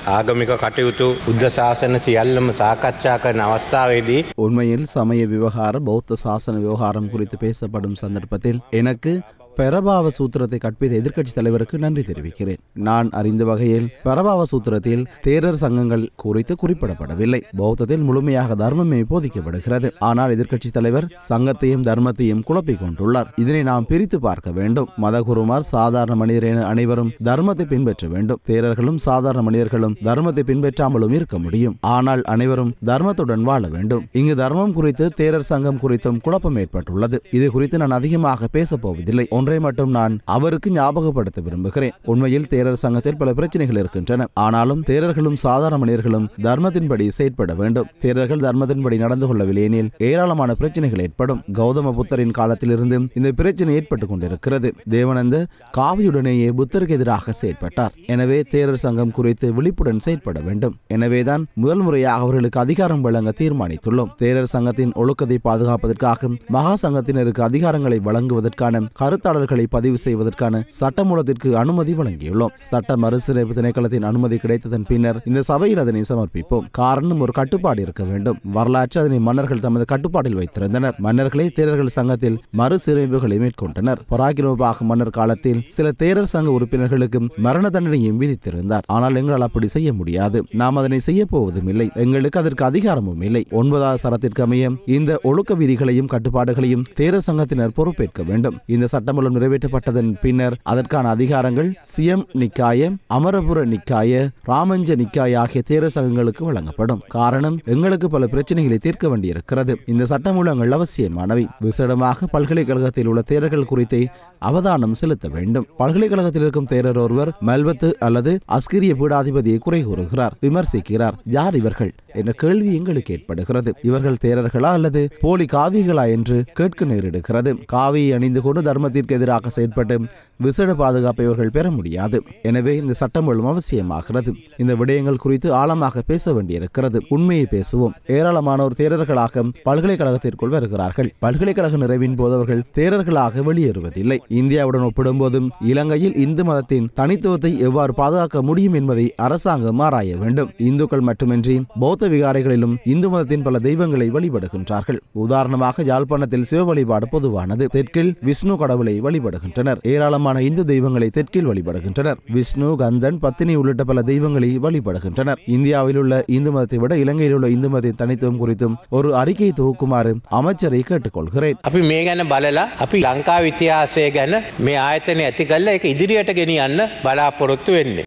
ආගමික කටයුතු බුද්ධ ශාසන සියල්ලම සාකච්ඡා කරන අවස්ථාවේදී உண்மையில் சமய விவகாரம் பௌத்த சாசன விவகாரம் குறித்து பேசப்படும் சந்தர்ப்பத்தில் எனக்கு பெரபாவ சூத்திரத்தை கற்பித்த எதிர்க்கட்சி தலைவருக்கு நன்றி தெரிவிக்கிறேன் நான் அறிந்த வகையில் பெரபாவ சூத்திரத்தில் தேரர் சங்கங்கள் குறித்து குறிப்பிடப்படவில்லை பௌத்தத்தில் முழுமையாக தர்மமே போதிக்கப்படுகிறது ஆனால் எதிர்க்கட்சி தலைவர் சங்கத்தையும் தர்மத்தையும் குழப்பிக் கொண்டுள்ளார் இதனை நாம் பிரித்து பார்க்க வேண்டும் மதகுருமார் சாதாரண மனிதர் என அனைவரும் தர்மத்தை பின்பற்ற வேண்டும் தேரர்களும் சாதாரண மனிதர்களும் தர்மத்தை பின்பற்றாமலும் இருக்க முடியும் ஆனால் அனைவரும் தர்மத்துடன் வாழ வேண்டும் இங்கு தர்மம் குறித்து தேரர் சங்கம் குறித்தும் குழப்பம் ஏற்பட்டுள்ளது இது குறித்து நான் அதிகமாக பேசப் போவதில்லை ஒன்றை மட்டும் நான் அவருக்கு ஞாபகப்படுத்த விரும்புகிறேன் உண்மையில் தேரர் சங்கத்தில் பல பிரச்சனைகள் இருக்கின்றன ஆனாலும் தேரர்களும் சாதாரண மனிதர்களும் தர்மத்தின்படி செயற்பட வேண்டும் தேரர்கள் தர்மத்தின்படி நடந்து கொள்ளவில்லை எனில் ஏராளமான பிரச்சனைகள் ஏற்படும் கௌதம புத்தரின் காலத்திலிருந்து இந்த பிரச்சனை ஏற்பட்டுக் கொண்டிருக்கிறது தேவனந்த காவியுடனேயே புத்தருக்கு எதிராக செயற்பட்டார் எனவே தேரர் சங்கம் குறித்து விழிப்புடன் செயற்பட வேண்டும் எனவேதான் முதல் முறையாக அவர்களுக்கு அதிகாரம் வழங்க தீர்மானித்துள்ளோம் தேரர் சங்கத்தின் ஒழுக்கத்தை பாதுகாப்பதற்காக மகா சங்கத்தினருக்கு அதிகாரங்களை வழங்குவதற்கான கருத்தாளர்களை பதிவு செய்வதற்கான சட்டமூலத்திற்கு அனுமதி வழங்கியுள்ளோம் சட்ட மறுசீரமைப்பு திணைக்களத்தின் அனுமதி கிடைத்ததன் பின்னர் இந்த சபையில் அதனை சமர்ப்பிப்போம் காரணம் ஒரு கட்டுப்பாடு இருக்க வேண்டும் வரலாற்று அதனை மன்னர்கள் தமது கட்டுப்பாட்டில் வைத்திருந்தனர் மன்னர்களே தேரர்கள் சங்கத்தில் மறுசீரமைப்புகளை மேற்கொண்டனர் பராக்கிரமபாக மன்னர் காலத்தில் சில தேரர் சங்க உறுப்பினர்களுக்கு மரண தண்டனையும் விதித்திருந்தார் ஆனால் எங்களால் அப்படி செய்ய முடியாது நாம் அதனை செய்ய போவதும் இல்லை எங்களுக்கு அதற்கு அதிகாரமும் இல்லை ஒன்பதாவது சரத்திற்கு அமைய இந்த ஒழுக்க விதிகளையும் கட்டுப்பாடுகளையும் தேரர் சங்கத்தினர் பொறுப்பேற்க வேண்டும் இந்த சட்டமூலம் நிறைவேற்றப்பட்டதன் பின்னர் அதற்கான அதிகாரங்கள் சிஎம் நிக்காய அமரபுர நிக்காய ராமஞ்ச நிக்காய ஆகிய தேரர் சங்கங்களுக்கு வழங்கப்படும் காரணம் எங்களுக்கு பல பிரச்சனைகளை தீர்க்க வேண்டியிருக்கிறது இந்த சட்டமூலங்கள் அவசியமானவை விசேடமாக பல்கலைக்கழகத்தில் உள்ள தேரர்கள் குறித்து அவதானம் செலுத்த வேண்டும் பல்கலைக்கழகத்தில் இருக்கும் தேரர் ஒருவர் மல்வத்து அல்லது அஸ்கிரிய பீடாதிபதியை குறை கூறுகிறார் விமர்சிக்கிறார் யார் இவர்கள் என்ற கேள்வி எங்களுக்கு ஏற்படுகிறது இவர்கள் தேரர்களா அல்லது போலி காவிகளா என்று கேட்க நேரிடுகிறது காவியை அணிந்து கொண்டு தர்மத்திற்கு எதிராக செயற்பட்டு விசேட பாதுகாப்பை இவர்கள் பெற முடியாது எனவே இந்த சட்டம் மூலம் அவசியமாகிறது இந்த விடயங்கள் குறித்து ஆழமாக பேச வேண்டியிருக்கிறது உண்மையை பேசுவோம் ஏராளமானோர் தேரர்களாக பல்கலைக்கழகத்திற்குள் வருகிறார்கள் பல்கலைக்கழக நிறைவின் போது அவர்கள் தேரர்களாக வெளியேறுவதில்லை இந்தியாவுடன் ஒப்பிடும்போதும் இலங்கையில் இந்து மதத்தின் தனித்துவத்தை எவ்வாறு பாதுகாக்க முடியும் என்பதை அரசாங்கம் ஆராய வேண்டும் இந்துக்கள் மட்டுமின்றி பௌத்த விகாரைகளிலும் இந்து மதத்தின் பல தெய்வங்களை வழிபடுகின்றார்கள் உதாரணமாக யாழ்ப்பாணத்தில் சிவ வழிபாடு பொதுவானது தெற்கில் விஷ்ணு கடவுளை வழிபடுகின்றனர் ஏராளமான இந்து தெய்வங்களை தெற்கில் வழிபடுகின்றனர் விஷ்ணு கந்தன் பத்தினி உள்ளிட்ட பல தெய்வங்களை வழிபடுகின்றனர் இந்தியாவில் உள்ள இந்து மதத்தை விட இலங்கையில் உள்ள இந்து மதத்தின் தனித்துவம் குறித்தும் ஒரு அறிக்கை தொகுக்குமாறு அமைச்சரை கேட்டுக்கொள்கிறேன் අපි මේ ගැන බලලා අපි ලංකා ඉතිහාසය ගැන මේ ආයතනය ඇති කල්ල එක ඉදිරියට ගෙනියන්න බලාපොරොත්තු වෙන්නේ.